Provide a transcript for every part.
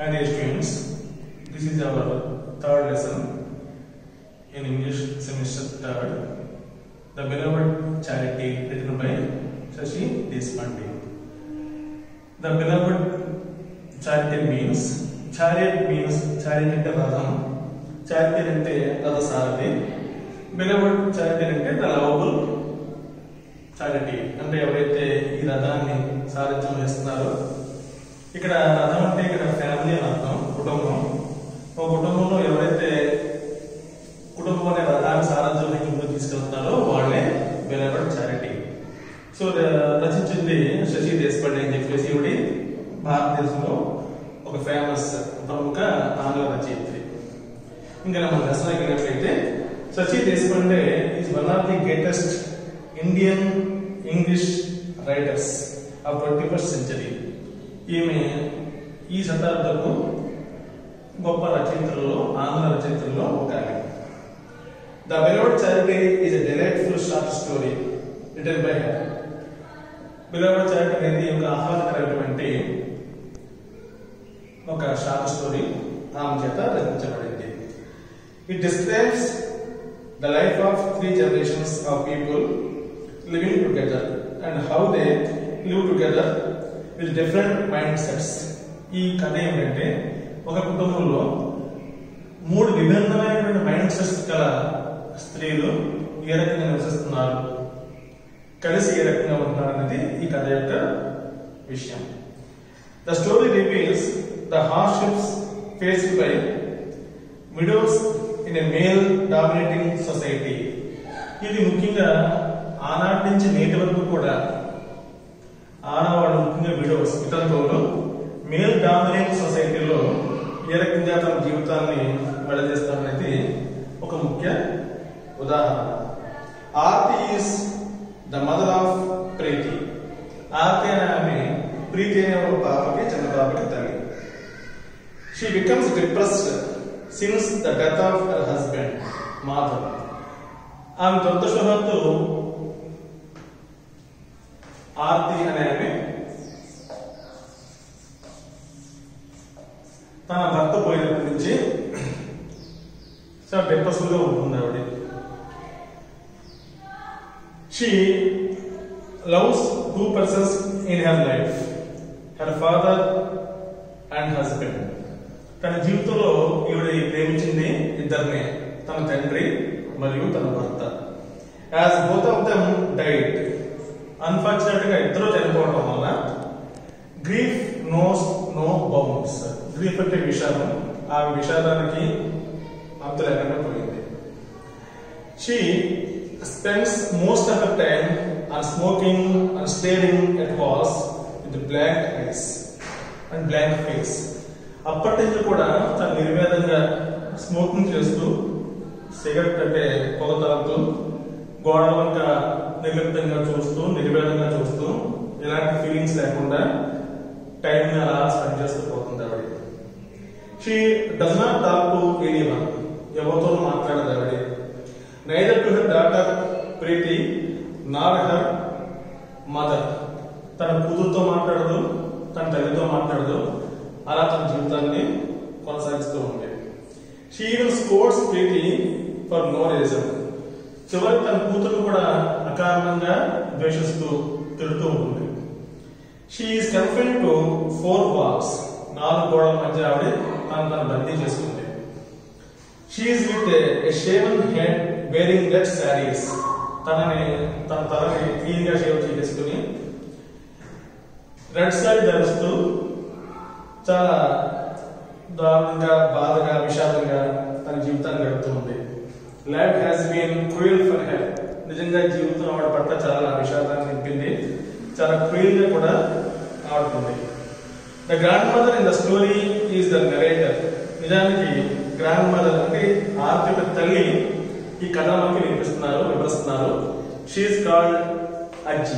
Hi dear students, this is our third lesson in English semester third. The Beloved Charity written by Shashi Deshpande. The Beloved Charity means chariot means chariot అంటే రథం charity అంటే రథ సారథి beloved charity అంటే the lovable charity అంటే ఎవరైతే ఈ రథాన్ని సారథ్యం చేస్తున్నారో ఇక్కడ రథం అంటే ఇక్కడ ఫ్యామిలీ అని అర్థం కుటుంబం ఒక కుటుంబంలో ఎవరైతే కుటుంబం అనే రథాన్ని సారథ్యంలోకి ముందుకు తీసుకెళ్తున్నారో వాళ్ళే బిలవడ్ చారిటీ సో ర- రచించింది శశి దేశపాండే అని చెప్పేసి ఇవిడి భారతదేశంలో ఒక ఫేమస్ ప్రముఖ ఆంగ్ల రచయిత్రి ఇంకా మన లెసన్ వెళ్ళినట్లయితే Shashi Deshpande is one of the greatest Indian English writers of twenty first century ఈమె ఈ శతాబ్దపు గొప్ప రచయితలలో ఆంగ్ల రచయితల్లో ఒక ఆమె the beloved charity is a delightful short story written by her beloved charity అనేది ఒక ఆహ్లాదకరమైనటువంటి ఒక షార్ట్ స్టోరీ ఆమె చేత రచించబడింది it describes the life of three generations of people living together and how they live together with different mind sets ఈ కథ ఏంటంటే ఒక కుటుంబంలో మూడు విభిన్నమైనటువంటి మైండ్ సెట్స్ గల స్త్రీలు ఏ రకంగా నివసిస్తున్నారు కలిసి ఏ రకంగా ఉంటున్నారు అనేది ఈ కథ యొక్క విషయం the story reveals the hardships faced by widows in a male dominating society ఇది ముఖ్యంగా ఆనాటి నుంచి నేటి వరకు కూడా ఆడవాళ్ళు ముఖ్యంగా విడోస్ ఇతరులలో మేల్ డామినేట్ సొసైటీలో ఏ రకంగా తమ జీవితాన్ని వెళ్ళజేస్తారనేది ఒక ముఖ్య ఉదాహరణ Aarti is the mother of Preethi Aarti అనే ఆమె ప్రీతి అనే ఒక పాపకి చిన్న పాపకి తల్లి she becomes depressed since the death of her husband Madhav ఆమె దురదృష్టవత్తు ఆర్తి అనే ఆమె తన భర్త పోయినప్పటి నుంచి చాలా డిప్రెషన్ గా ఉంటుంది ఆవిడ she loves two persons in her life her father and husband తన జీవితంలో ఈవిడ ప్రేమించింది ఇద్దరిని తన తండ్రి మరియు తన భర్త as both of them died unfortunate గా ఇద్దరు చనిపోవడం వల్ల grief knows no bounds grief అంటే విషాదం ఆ విషాదానికి అంత లేకుండా పోయింది she spends most of the time on smoking and staring at walls with blank eyes and blank face అప్పటి నుంచి కూడా తను నిర్వేదంగా స్మోకింగ్ చేస్తూ సిగరెట్ అంటే పొగ తాగుతూ గోడల వంక నిర్లిప్తంగా చూస్తూ నిర్వేదంగా చూస్తూ ఎలాంటి ఫీలింగ్స్ లేకుండా టైం అలా స్పెండ్ చేస్తూ పోతుంది ఆవిడ she does not talk to anyone ఎవరితో మాట్లాడదు ఆవిడ neither to her daughter Preethi nor her mother తన కూతురుతో మాట్లాడదు తన తల్లితో మాట్లాడదు అలా తన జీవితాన్ని కొనసాగిస్తూ ఉంది she even scolds Preethi for no reason చివరికి తన కూతురు కూడా అకారణంగా ద్వేషిస్తూ తిడుతూ ఉంటుంది she is confined to four walls నాలుగు గోడల మధ్య ఆవిడ తను తను బందీ చేసుకుంది she is with a shaven head wearing red saris తనని తన తలని క్లీన్ గా షేవ్ చేసుకుని రెడ్ శారీ ధరిస్తూ చాలా దారుణంగా బాధగా విషాదంగా తన జీవితాన్ని గడుపుతూ ఉంది life has been cruel for her నిజంగా జీవితం ఆవిడ పట్ల చాలా విషాదాన్ని నింపింది చాలా క్రూయల్ గా కూడా ఆడుతుంది the grandmother in the story is the narrator నిజానికి గ్రాండ్ మదర్ అంటే ఆర్తి యొక్క తల్లి ఈ కథ మనకి వినిపిస్తున్నారు వివరిస్తున్నారు షీఈ్ కాల్డ్ అజ్జి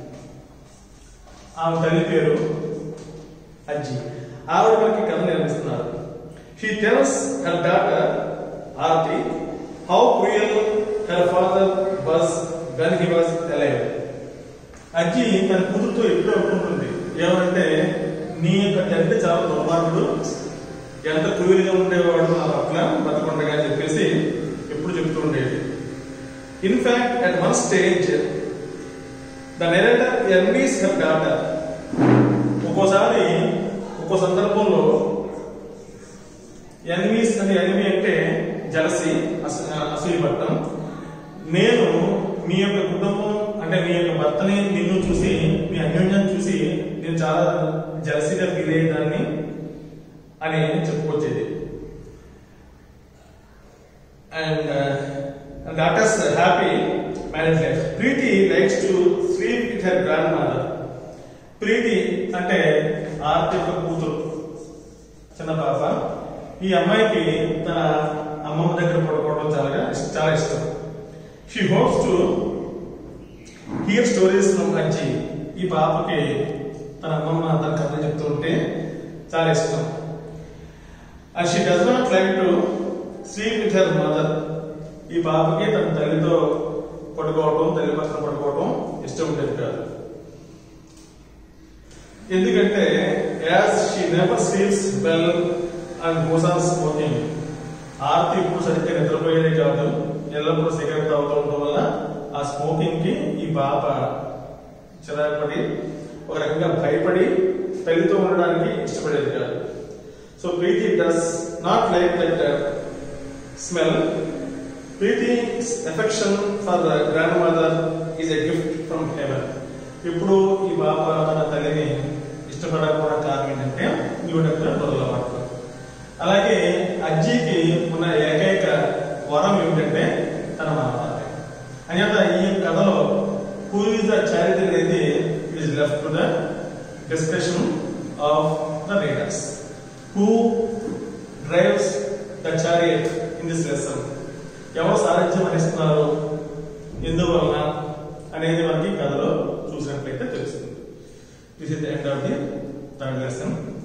ఆమె తల్లి పేరు అజ్జి ఆవిడ మనకి కథ నిర్మిస్తున్నారు she tells her daughter Aarti how cruel her father was when he was alive అజ్జి తన కూతురుతో ఎప్పుడూ అనుకుంటుంది ఏమంటే నీ యొక్క తండ్రి చాలా దుర్మార్గుడు ఎంత క్రూయల్గా ఉండేవాడు నా పట్ల బతకుండగా అని చెప్పేసి ఎప్పుడు చెప్తూ ఉండేది in fact at one stage the narrator envies her daughter ఒక్కోసారి ఒక్కో సందర్భంలో ఎనిమీస్ అని ఎనిమి అంటే జలసి అసూయ పట్టం నేను మీ యొక్క కుటుంబం అంటే మీ యొక్క భర్తని నిన్ను చూసి మీ అన్యోన్యాన్ని చూసి నేను చాలా జలసిగా ఫీల్ అయ్యేదాన్ని అని చెప్పుకొచ్చేది and daughter's happy marriage life Preeti likes to sleep with her grandmother Preeti అంటే ఆర్తి యొక్క కూతురు చిన్న పాప ఈ అమ్మాయికి తన అమ్మమ్మ దగ్గర పడుకోవడం చాలా ఇష్ట- చాలా ఇష్టం she hopes to hear stories from Ajji ఈ పాపకి తన అమ్మమ్మ తన కథలు చెప్తూ ఉంటే చాలా ఇష్టం and she does not like to sleep with her mother ఈ పాపకి తన తల్లితో పడుకోవడం తల్లి పక్కన పడుకోవడం ఇష్టం ఉండేది కాదు ఎందుకంటే as she never sleeps well and goes on smoking Aarti ఇప్పుడు సరిగ్గా నిద్రపోయేదే కాదు ఎల్లప్పుడూ సిగరెట్ తాగుతూ ఉండడం వల్ల ఆ స్మోకింగ్ కి ఈ పాప చిరాకుపడి ఒక రకంగా భయపడి తల్లితో ఉండడానికి ఇష్టపడేది కాదు so Preeti does not like that smell Preeti affection for grandmother is a gift from heaven ఇప్పుడు ఈ పాప తన తల్లిని ఇష్టపడకపోవడం కారణం ఏంటంటే ఈవిడ యొక్క మొదలవాటు అలాగే అజ్జికి ఉన్న ఏకైక వరం ఏమిటంటే తన మనవాళ్ళే అంచేత ఈ కథలో హూ ఇస్ ద చారిటీ అనేది is left to the discussion of the readers who drives the chariot in this lesson ఎవరు సారథ్యం వహిస్తున్నారు ఎందువలన అనేది మనకి కథలో చూసినట్లయితే తెలుస్తుంది this is the end of the third lesson